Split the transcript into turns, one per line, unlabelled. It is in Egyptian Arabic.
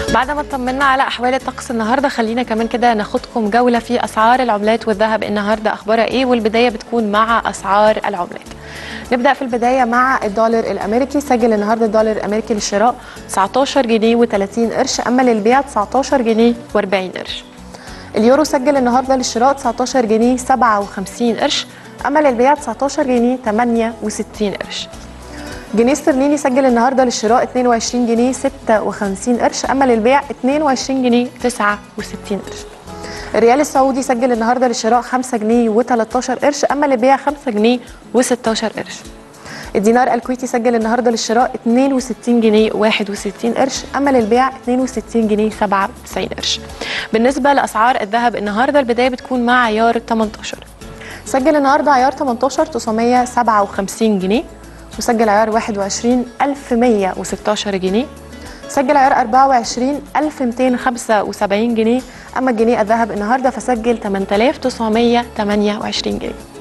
بعد ما اطمنا على احوال الطقس النهارده خلينا كمان كده ناخدكم جوله في اسعار العملات والذهب النهارده اخبارها ايه والبدايه بتكون مع اسعار العملات نبدا في البدايه مع الدولار الامريكي سجل النهارده الدولار الامريكي للشراء 19 جنيه و30 قرش اما للبيع 19 جنيه و40 قرش اليورو سجل النهارده للشراء 19 جنيه 57 قرش اما للبيع 19 جنيه 68 قرش جنيه استرليني سجل النهارده للشراء 22 جنيه 56 قرش اما للبيع 22 جنيه 69 قرش الريال السعودي سجل النهارده للشراء 5 جنيه و13 قرش اما للبيع 5 جنيه و16 قرش الدينار الكويتي سجل النهارده للشراء 62 جنيه 61 قرش اما للبيع 62 جنيه 97 قرش بالنسبه لاسعار الذهب النهارده البدايه بتكون مع عيار 18 سجل النهارده عيار 18 957 جنيه وسجل عيار 21 1116 جنيه سجل عيار 24 1275 جنيه اما الجنيه الذهب النهارده فسجل 8928 جنيه